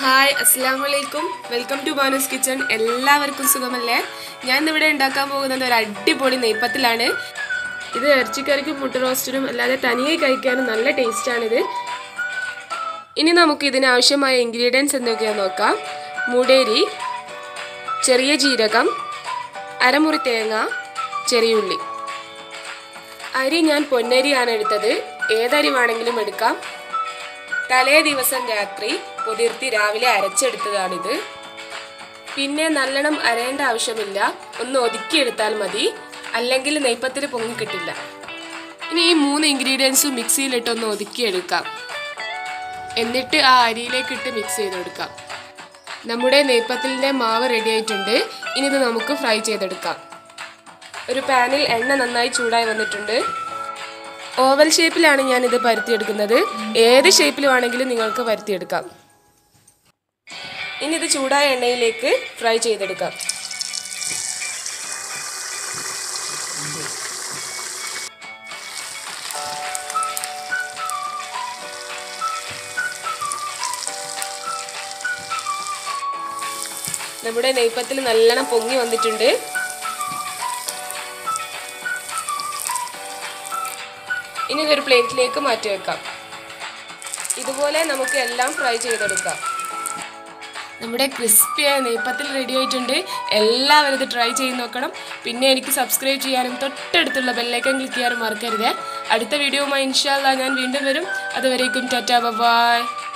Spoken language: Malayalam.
ഹായ് അസ്സാം വലൈക്കും വെൽക്കം ടു ബാനൂസ് കിച്ചൺ എല്ലാവർക്കും സുഖമല്ലേ ഞാൻ ഇന്നിവിടെ ഉണ്ടാക്കാൻ പോകുന്നത് ഒരു അടിപൊളി നെയ്പ്പത്തിലാണ് ഇത് ഇറച്ചിക്കറിക്കും മുട്ട റോസ്റ്റിനും അല്ലാതെ തനിയെ കഴിക്കാനും നല്ല ടേസ്റ്റാണിത് ഇനി നമുക്ക് ഇതിന് ആവശ്യമായ ഇൻഗ്രീഡിയൻസ് എന്തൊക്കെയാണെന്ന് നോക്കാം മുടേരി ചെറിയ ജീരകം അരമുറി തേങ്ങ ചെറിയുള്ളി അരി ഞാൻ പൊന്നരിയാണ് എടുത്തത് ഏതരി വേണമെങ്കിലും എടുക്കാം തലേ ദിവസം രാത്രി പൊതിർത്തി രാവിലെ അരച്ചെടുത്തതാണിത് പിന്നെ നല്ലോണം അരയേണ്ട ആവശ്യമില്ല ഒന്ന് ഒതുക്കിയെടുത്താൽ മതി അല്ലെങ്കിൽ നെയ്പ്പത്തിൽ പൊങ്ങി കിട്ടില്ല ഇനി ഈ മൂന്ന് ഇൻഗ്രീഡിയൻസും മിക്സിയിലിട്ട് ഒന്ന് ഒതുക്കിയെടുക്കാം എന്നിട്ട് ആ അരിയിലേക്ക് ഇട്ട് മിക്സ് ചെയ്തെടുക്കാം നമ്മുടെ നെയ്പ്പത്തിലിൻ്റെ മാവ് റെഡി ആയിട്ടുണ്ട് ഇനി ഇത് നമുക്ക് ഫ്രൈ ചെയ്തെടുക്കാം ഒരു പാനിൽ എണ്ണ നന്നായി ചൂടായി വന്നിട്ടുണ്ട് ഓവൽ ഷേപ്പിലാണ് ഞാൻ ഇത് പരത്തിയെടുക്കുന്നത് ഏത് ഷേപ്പിൽ വേണമെങ്കിലും നിങ്ങൾക്ക് പരത്തിയെടുക്കാം ഇനി ഇത് ചൂടായ എണ്ണയിലേക്ക് ഫ്രൈ ചെയ്തെടുക്കാം നമ്മുടെ നെയ്പ്പത്തിൽ നല്ലോണം പൊങ്ങി വന്നിട്ടുണ്ട് ഇനി ഇതൊരു പ്ലേറ്റിലേക്ക് മാറ്റി വെക്കാം ഇതുപോലെ നമുക്ക് എല്ലാം ഫ്രൈ ചെയ്തെടുക്കാം നമ്മുടെ ക്രിസ്പിയായ നെയ്പ്പത്തിൽ റെഡി ആയിട്ടുണ്ട് എല്ലാവരും ഇത് ട്രൈ ചെയ്ത് നോക്കണം പിന്നെ എനിക്ക് സബ്സ്ക്രൈബ് ചെയ്യാനും തൊട്ടടുത്തുള്ള ബെല്ലൈക്കൻ ക്ലിക്ക് ചെയ്യാനും മറക്കരുത് അടുത്ത വീഡിയോയുമായി ഇൻഷാല്ല ഞാൻ വീണ്ടും വരും അതുവരേക്കും ടാറ്റാ ബൈ